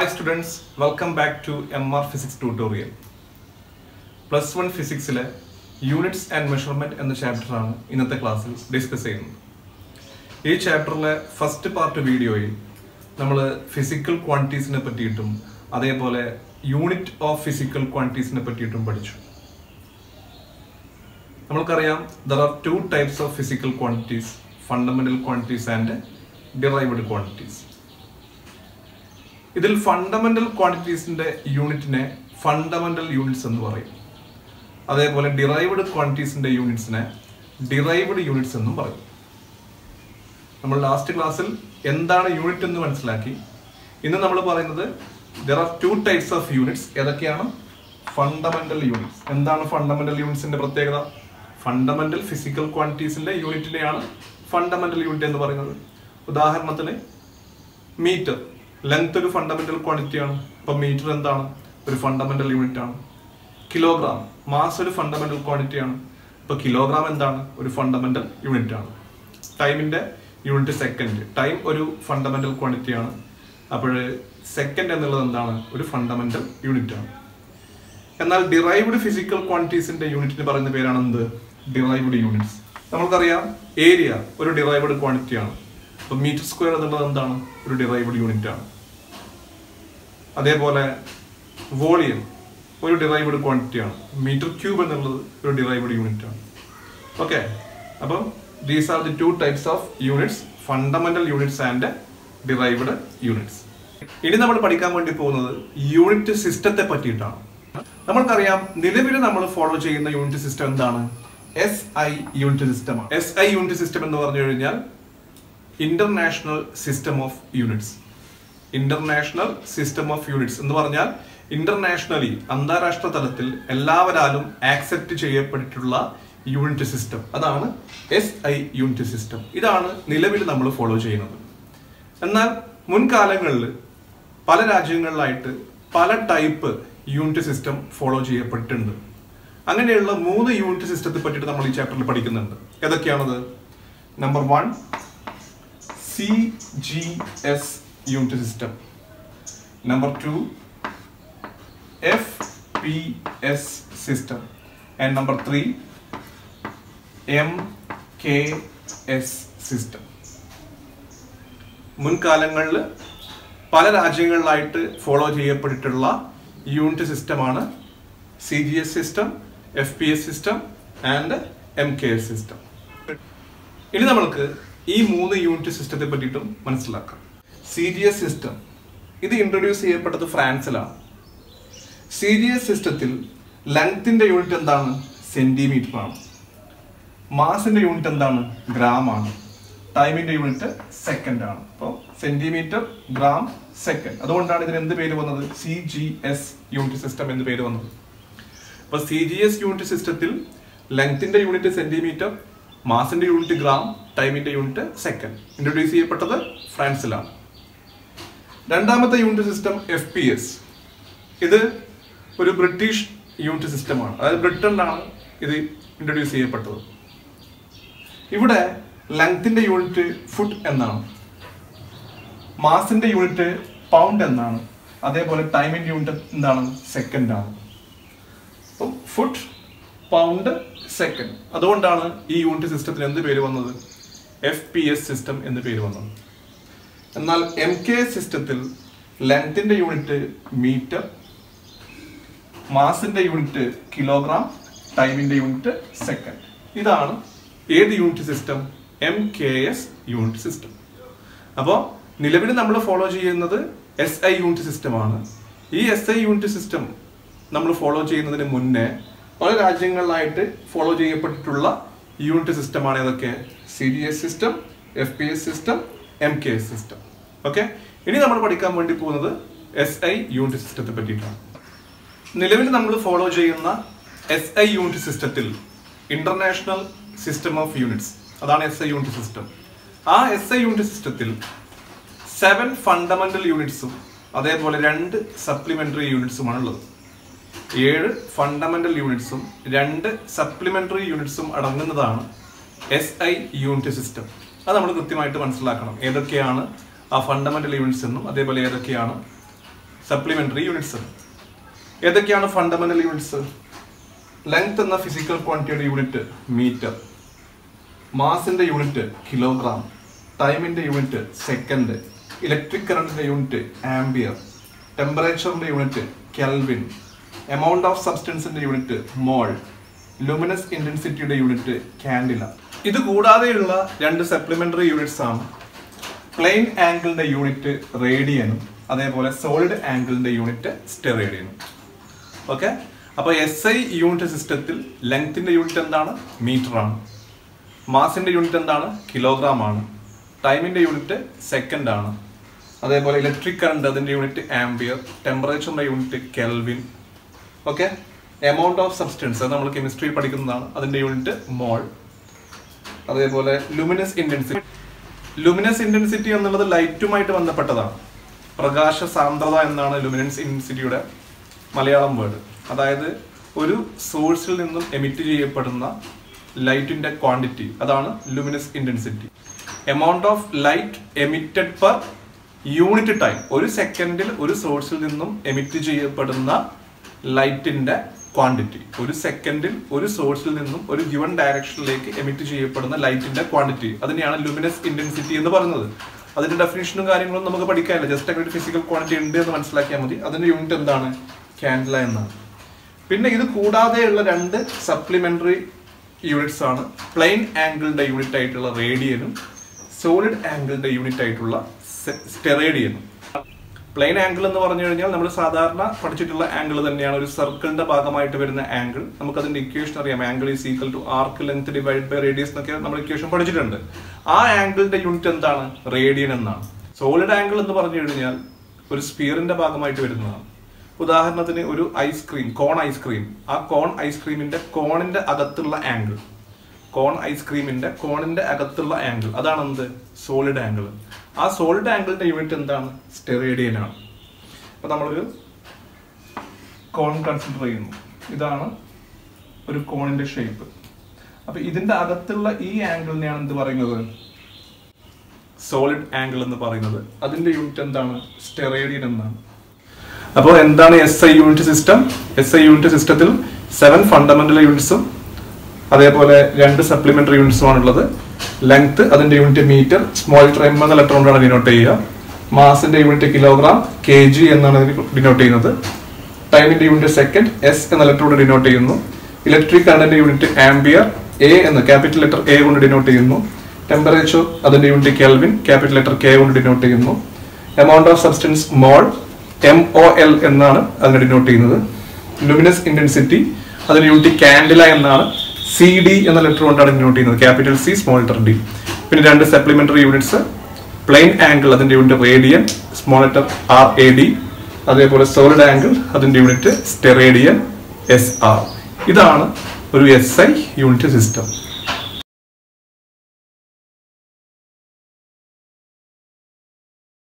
hi students welcome back to M R physics tutorial plus one ഫിസിക്സിലെ units and measurement എന്ന ചാപ്റ്ററാണ് ഇന്നത്തെ ക്ലാസ്സിൽ ഡിസ്കസ് ചെയ്യുന്നത് ഈ ചാപ്റ്ററിലെ ഫസ്റ്റ് പാർട്ട് വീഡിയോയിൽ നമ്മൾ ഫിസിക്കൽ ക്വാണ്ടിറ്റീസിനെ പറ്റിയിട്ടും അതേപോലെ യൂണിറ്റ് ഓഫ് ഫിസിക്കൽ ക്വാണ്ടിറ്റീസിനെ പറ്റിയിട്ടും പഠിച്ചു നമ്മൾക്കറിയാം there are two types of physical quantities fundamental quantities and derived quantities ഇതിൽ ഫണ്ടമെന്റൽ ക്വാണ്ടിറ്റീസിന്റെ യൂണിറ്റിനെ ഫണ്ടമെന്റൽ യൂണിറ്റ്സ് എന്ന് പറയും അതേപോലെ ഡിറൈവഡ് ക്വാണ്ടിറ്റീസിന്റെ യൂണിറ്റ്സിനെ ഡിറൈവഡ് യൂണിറ്റ്സ് എന്നും പറയും നമ്മൾ ലാസ്റ്റ് ക്ലാസ്സിൽ എന്താണ് യൂണിറ്റ് എന്ന് മനസ്സിലാക്കി ഇന്ന് നമ്മൾ പറയുന്നത് there are two types of units ഏതൊക്കെയാണ് ഫണ്ടമെന്റൽ യൂണിറ്റ്സ് എന്താണ് ഫണ്ടമെന്റൽ യൂണിറ്റ്സിന്റെ പ്രത്യേകത ഫണ്ടമെന്റൽ ഫിസിക്കൽ ക്വാണ്ടിറ്റീസിന്റെ യൂണിറ്റിനെയാണ് ഫണ്ടമെന്റൽ യൂണിറ്റ് എന്ന് പറയുന്നത് ഉദാഹരണത്തിന് മീറ്റർ ലെങ്ത് ഒരു ഫണ്ടമെന്റൽ ക്വാണ്ടിറ്റി ആണ് ഇപ്പൊ മീറ്റർ എന്താണ് ഒരു ഫണ്ടമെന്റൽ യൂണിറ്റ് ആണ് കിലോഗ്രാം മാസ് ഒരു ഫണ്ടമെന്റൽ ക്വാണ്ടിറ്റി ആണ് ഇപ്പൊ കിലോഗ്രാം എന്താണ് ഒരു ഫണ്ടമെന്റൽ യൂണിറ്റ് ആണ് ടൈമിന്റെ യൂണിറ്റ് സെക്കൻഡ് ടൈം ഒരു ഫണ്ടമെന്റൽ ക്വാണ്ടിറ്റി ആണ് അപ്പോൾ സെക്കൻഡ് എന്നുള്ളത് എന്താണ് ഒരു ഫണ്ടമെന്റൽ യൂണിറ്റ് ആണ് എന്നാൽ ഡിറൈവ്ഡ് ഫിസിക്കൽ ക്വാണ്ടിറ്റീസിന്റെ യൂണിറ്റിന് പറയുന്ന പേരാണ് എന്ത് ഡിറൈവ്ഡ് യൂണിറ്റ്സ് നമ്മൾക്കറിയാം ഏരിയ ഒരു ഡിറൈവ്ഡ് ക്വാണ്ടിറ്റി ആണ് അപ്പൊ മീറ്റർ സ്ക്വയർ എന്നുള്ളത് എന്താണ് ഒരു ഡിറൈവ്ഡ് യൂണിറ്റ് ആണ് അതേപോലെ വോളിയം ഒരു ഡിറൈവ്ഡ് ക്വാണ്ടിറ്റി ആണ് മീറ്റർ ക്യൂബ് എന്നുള്ളത് ഒരു ഡിറൈവ്ഡ് യൂണിറ്റ് ആണ് ഓക്കെ അപ്പം these are the two types of units fundamental units and derived units ഇനി നമ്മൾ പഠിക്കാൻ വേണ്ടി പോകുന്നത് യൂണിറ്റ് സിസ്റ്റത്തെ പറ്റിയിട്ടാണ് നമ്മൾക്കറിയാം നിലവിൽ നമ്മൾ ഫോളോ ചെയ്യുന്ന യൂണിറ്റ് സിസ്റ്റം എന്താണ് എസ് ഐ യൂണിറ്റ് സിസ്റ്റമാണ് എസ് ഐ യൂണിറ്റ് സിസ്റ്റം എന്ന് പറഞ്ഞു കഴിഞ്ഞാൽ international system of units international system of units എന്ന് പറഞ്ഞാൽ ഇന്റർനാഷണലി അന്താരാഷ്ട്ര തലത്തിൽ എല്ലാവരാലും ആക്സെപ്റ്റ് ചെയ്യപ്പെട്ടിട്ടുള്ള യൂണിറ്റ് സിസ്റ്റം അതാണ് എസ് ഐ യൂണിറ്റ് സിസ്റ്റം ഇതാണ് നിലവിൽ നമ്മൾ ഫോളോ ചെയ്യുന്നത് എന്നാൽ മുൻകാലങ്ങളിൽ പല രാജ്യങ്ങളിലായിട്ട് പല ടൈപ്പ് യൂണിറ്റ് സിസ്റ്റം ഫോളോ ചെയ്യപ്പെട്ടിട്ടുണ്ട് അങ്ങനെയുള്ള മൂന്ന് യൂണിറ്റ് സിസ്റ്റത്തെ പറ്റിയിട്ട് നമ്മൾ ഈ ചാപ്റ്ററിൽ പഠിക്കുന്നുണ്ട് ഏതൊക്കെയാണത് number one C G S unit system number two F P S system and number three M K S system മുൻകാലങ്ങളിൽ പല രാജ്യങ്ങളിലായിട്ട് ഫോളോ ചെയ്യപ്പെട്ടിട്ടുള്ള യൂണിറ്റ് സിസ്റ്റമാണ് C G S system F P S system and M K S system ഇനി നമ്മൾക്ക് ഈ മൂന്ന് unit സിസ്റ്റത്തെ പറ്റിയിട്ടും മനസ്സിലാക്കാം സി ജി എസ് സിസ്റ്റം ഇത് ഇൻട്രൊഡ്യൂസ് ചെയ്യപ്പെട്ടത് ഫ്രാൻസിലാണ് സി ജി എസ് സിസ്റ്റത്തിൽ ലെങ്ത്തിന്റെ യൂണിറ്റ് എന്താണ് സെന്റിമീറ്റർ ആണ് മാസിന്റെ യൂണിറ്റ് എന്താണ് ഗ്രാം ആണ് ടൈമിന്റെ യൂണിറ്റ് സെക്കൻഡ് ആണ് അപ്പോൾ സെന്റിമീറ്റർ ഗ്രാം സെക്കൻഡ് അതുകൊണ്ടാണ് ഇതിന് എന്ത് പേര് വന്നത് C G S unit system എന്ന് പേര് വന്നത് അപ്പൊ സി ജി എസ് യൂണിറ്റ് സിസ്റ്റത്തിൽ ലെങ്ത്തിന്റെ യൂണിറ്റ് സെന്റിമീറ്റർ മാസിന്റെ യൂണിറ്റ് ഗ്രാം ടൈമിന്റെ യൂണിറ്റ് സെക്കൻഡ് ഇൻട്രൊഡ്യൂസ് ചെയ്യപ്പെട്ടത് ഫ്രാൻസിലാണ് രണ്ടാമത്തെ unit system F P S ഇത് ഒരു ബ്രിട്ടീഷ് യൂണിറ്റ് സിസ്റ്റമാണ് അതായത് ബ്രിട്ടനിലാണ് ഇത് ഇൻട്രൊഡ്യൂസ് ചെയ്യപ്പെട്ടത് ഇവിടെ ലെങ്ത്തിന്റെ യൂണിറ്റ് ഫുട്ട് എന്നാണ് മാസിന്റെ യൂണിറ്റ് പൗണ്ട് എന്നാണ് അതേപോലെ ടൈമിന്റെ യൂണിറ്റ് എന്താണ് സെക്കൻഡ് ആണ് അപ്പം ഫുട്ട് പൗണ്ട് സെക്കൻഡ് അതുകൊണ്ടാണ് ഈ യൂണിറ്റ് സിസ്റ്റത്തിന് എന്ത് പേര് വന്നത് എഫ് പി എസ് സിസ്റ്റം എന്ന് പേര് വന്നത് എന്നാൽ എം കെ സിസ്റ്റത്തിൽ ലെങ്ത്തിന്റെ യൂണിറ്റ് മീറ്റർ മാസിന്റെ യൂണിറ്റ് കിലോഗ്രാം ടൈമിന്റെ യൂണിറ്റ് സെക്കൻഡ് ഇതാണ് ഏത് unit system M K S unit system അപ്പോൾ നിലവിൽ നമ്മൾ ഫോളോ ചെയ്യുന്നത് എസ് ഐ യൂണിറ്റ് സിസ്റ്റമാണ് ഈ എസ് ഐ യൂണിറ്റ് സിസ്റ്റം നമ്മൾ ഫോളോ ചെയ്യുന്നതിന് മുന്നേ പല രാജ്യങ്ങളിലായിട്ട് ഫോളോ ചെയ്യപ്പെട്ടിട്ടുള്ള യൂണിറ്റ് സിസ്റ്റമാണ് ഏതൊക്കെ C D S system F P S system M K S system okay ഇനി നമ്മൾ പഠിക്കാൻ വേണ്ടി പോകുന്നത് എസ് ഐ യൂണിറ്റ് സിസ്റ്റത്തെ പറ്റിയിട്ടാണ് നിലവിൽ നമ്മൾ ഫോളോ ചെയ്യുന്ന എസ് ഐ യൂണിറ്റ് സിസ്റ്റത്തിൽ ഇന്റർനാഷണൽ സിസ്റ്റം ഓഫ് യൂണിറ്റ്സ് അതാണ് എസ് ഐ യൂണിറ്റ് സിസ്റ്റം ആ എസ് ഐ യൂണിറ്റ് സിസ്റ്റത്തിൽ സെവൻ ഫണ്ടമെന്റൽ യൂണിറ്റ്സും അതേപോലെ രണ്ട് സപ്ലിമെന്ററി യൂണിറ്റ്സുമാണ് ഉള്ളത് ഏഴ് ഫണ്ടമെന്റൽ യൂണിറ്റ്സും രണ്ട് സപ്ലിമെന്ററി യൂണിറ്റ്സും അടങ്ങുന്നതാണ് എസ് ഐ യൂണിറ്റ് സിസ്റ്റം അത് നമ്മൾ കൃത്യമായിട്ട് മനസ്സിലാക്കണം ഏതൊക്കെയാണ് ആ ഫണ്ടമെന്റൽ യൂണിറ്റ്സ് എന്നും അതേപോലെ ഏതൊക്കെയാണ് സപ്ലിമെന്ററി യൂണിറ്റ്സ് ഏതൊക്കെയാണ് ഫണ്ടമെന്റൽ യൂണിറ്റ്സ് ലെങ്ത് എന്ന ഫിസിക്കൽ ക്വാണ്ടിറ്റിയുടെ യൂണിറ്റ് മീറ്റർ മാസിന്റെ യൂണിറ്റ് കിലോഗ്രാം ടൈമിന്റെ യൂണിറ്റ് സെക്കൻഡ് ഇലക്ട്രിക് കറണ്ടിന്റെ യൂണിറ്റ് ആംബിയർ ടെമ്പറേച്ചറിന്റെ യൂണിറ്റ് കെൽവിൻ എമൗണ്ട് ഓഫ് സബ്സ്റ്റൻസിന്റെ യൂണിറ്റ് മോൾ ലുമിനസ് ഇന്റൻസിറ്റിയുടെ യൂണിറ്റ് കാൻഡില ഇത് കൂടാതെയുള്ള രണ്ട് സപ്ലിമെന്ററി യൂണിറ്റ്സ് ആണ് പ്ലെയിൻ ആംഗിളിന്റെ യൂണിറ്റ് റേഡിയനും അതേപോലെ സോളിഡ് ആംഗിളിന്റെ യൂണിറ്റ് സ്റ്റെറേഡിയനും ഓക്കെ അപ്പോൾ എസ് ഐ യൂണിറ്റ് സിസ്റ്റത്തിൽ ലെങ്ത്തിന്റെ യൂണിറ്റ് എന്താണ് മീറ്റർ ആണ് മാസിന്റെ യൂണിറ്റ് എന്താണ് കിലോഗ്രാം ആണ് ടൈമിന്റെ യൂണിറ്റ് സെക്കൻഡ് ആണ് അതേപോലെ ഇലക്ട്രിക് കറണ്ട് അതിന്റെ യൂണിറ്റ് ആംബിയർ ടെമ്പറേച്ചറിന്റെ unit kelvin okay amount of substance അത് നമ്മൾ കെമിസ്ട്രി പഠിക്കുന്നതാണ് അതിന്റെ യൂണിറ്റ് മോൾ അതേപോലെ ലുമിനസ് ഇന്റൻസിറ്റി ലുമിനസ് ഇന്റൻസിറ്റി എന്നുള്ളത് ലൈറ്റുമായിട്ട് ബന്ധപ്പെട്ടതാണ് പ്രകാശ സാന്ദ്രത എന്നാണ് ലുമിനൻസ് ഇന്റൻസിറ്റിയുടെ മലയാളം വേർഡ് അതായത് ഒരു സോഴ്സിൽ നിന്നും എമിറ്റ് ചെയ്യപ്പെടുന്ന ലൈറ്റിന്റെ ക്വാണ്ടിറ്റി അതാണ് luminous intensity amount of light emitted per unit time ഒരു സെക്കൻഡിൽ ഒരു സോഴ്സിൽ നിന്നും എമിറ്റ് ചെയ്യപ്പെടുന്ന ലൈറ്റിന്റെ ക്വാണ്ടിറ്റി ഒരു സെക്കൻഡിൽ ഒരു സോഴ്സിൽ നിന്നും ഒരു ഗിവൺ ഡയറക്ഷനിലേക്ക് എമിറ്റ് ചെയ്യപ്പെടുന്ന ലൈറ്റിന്റെ ക്വാണ്ടിറ്റി അതിനെയാണ് ലുമിനസ് ഇന്റൻസിറ്റി എന്ന് പറയുന്നത് അതിന്റെ ഡെഫിനേഷനും കാര്യങ്ങളും നമുക്ക് പഠിക്കാനില്ല ജസ്റ്റ് അങ്ങനെ ഒരു ഫിസിക്കൽ ക്വാണ്ടിറ്റി ഉണ്ട് എന്ന് മനസ്സിലാക്കിയാൽ മതി അതിന്റെ യൂണിറ്റ് എന്താണ് കാൻഡല എന്നാണ് പിന്നെ ഇത് കൂടാതെയുള്ള രണ്ട് സപ്ലിമെന്ററി യൂണിറ്റ്സ് ആണ് പ്ലെയിൻ ആംഗിളിന്റെ യൂണിറ്റ് ആയിട്ടുള്ള റേഡിയനും സോളിഡ് ആംഗിളിന്റെ യൂണിറ്റ് ആയിട്ടുള്ള സ്റ്റെറേഡിയനും പ്ലെയിൻ ആംഗിൾ എന്ന് പറഞ്ഞു കഴിഞ്ഞാൽ നമ്മൾ സാധാരണ പഠിച്ചിട്ടുള്ള ആംഗിൾ തന്നെയാണ് ഒരു സർക്കിളിന്റെ ഭാഗമായിട്ട് വരുന്ന ആംഗിൾ നമുക്ക് അതിന്റെ ഇക്വേഷൻ അറിയാം angle is equal to arc length divide by radius എന്നൊക്കെ നമ്മൾ ഇക്വേഷൻ പഠിച്ചിട്ടുണ്ട് ആ ആംഗിളിന്റെ യൂണിറ്റ് എന്താണ് റേഡിയൻ എന്നാണ് സോളിഡ് ആംഗിൾ എന്ന് പറഞ്ഞു കഴിഞ്ഞാൽ ഒരു സ്പിയറിന്റെ ഭാഗമായിട്ട് വരുന്നതാണ് ഉദാഹരണത്തിന് ഒരു ഐസ്ക്രീം കോൺ ഐസ്ക്രീം ആ കോൺ ഐസ്ക്രീമിന്റെ കോണിന്റെ അകത്തുള്ള ആംഗിൾ കോൺ ഐസ്ക്രീമിന്റെ കോണിന്റെ അകത്തുള്ള ആംഗിൾ അതാണ് എന്ത് സോളിഡ് ആംഗിൾ ആ സോളിഡ് ആംഗിളിന്റെ യൂണിറ്റ് എന്താണ് സ്റ്റെറേഡിയൻ ആണ് അപ്പൊ നമ്മളൊരു കോൺ കൺസിഡർ ചെയ്യുന്നു ഇതാണ് ഒരു കോണിന്റെ ഷേപ്പ് അപ്പൊ ഇതിന്റെ അകത്തുള്ള ഈ ആംഗിളിനെയാണ് എന്ത് പറയുന്നത് സോളിഡ് ആംഗിൾ എന്ന് പറയുന്നത് അതിന്റെ യൂണിറ്റ് എന്താണ് സ്റ്റെറേഡിയൻ എന്നാണ് അപ്പോൾ എന്താണ് S I unit system S I unit സിസ്റ്റത്തിൽ സെവൻ ഫണ്ടമെന്റൽ യൂണിറ്റ്സും അതേപോലെ രണ്ട് സപ്ലിമെന്ററി യൂണിറ്റ്സും ആണുള്ളത് ലെങ്ത് അതിന്റെ യൂണിറ്റ് മീറ്റർ സ്മോൾ എം എന്ന ലെറ്റർ കൊണ്ടാണ് ഡിനോട്ട് ചെയ്യുക മാസിന്റെ യൂണിറ്റ് കിലോഗ്രാം കെ ജി എന്നാണ് ഡിനോട്ട് ചെയ്യുന്നത് ടൈമിന്റെ യൂണിറ്റ് സെക്കൻഡ് എസ് എന്ന ലെറ്റർ കൊണ്ട് ഡിനോട്ട് ചെയ്യുന്നു ഇലക്ട്രിക് കറണ്ടിന്റെ യൂണിറ്റ് ആംബിയർ എ എന്ന് ക്യാപിറ്റൽ ലെറ്റർ എ കൊണ്ട് ഡിനോട്ട് ചെയ്യുന്നു ടെമ്പറേച്ചർ അതിന്റെ unit kelvin capital letter K കൊണ്ട് ഡിനോട്ട് ചെയ്യുന്നു amount of substance mole M O L എന്നാണ് അതിനെ ഡിനോട്ട് ചെയ്യുന്നത് ലുമിനസ് ഇന്റൻസിറ്റി അതിന്റെ യൂണിറ്റ് കാൻഡില എന്നാണ് സി ഡി എന്ന ലെറ്റർ കൊണ്ടാണ് ഡിനോട്ട് ചെയ്യുന്നത് capital C small letter D പിന്നെ രണ്ട് സപ്ലിമെന്ററി യൂണിറ്റ്സ് പ്ലെയിൻ ആംഗിൾ അതിന്റെ unit radian small letter R A D അതേപോലെ സോളിഡ് ആംഗിൾ അതിന്റെ യൂണിറ്റ് സ്റ്റെറേഡിയൻ എസ് ആർ ഇതാണ് ഒരു എസ് ഐ യൂണിറ്റ് സിസ്റ്റം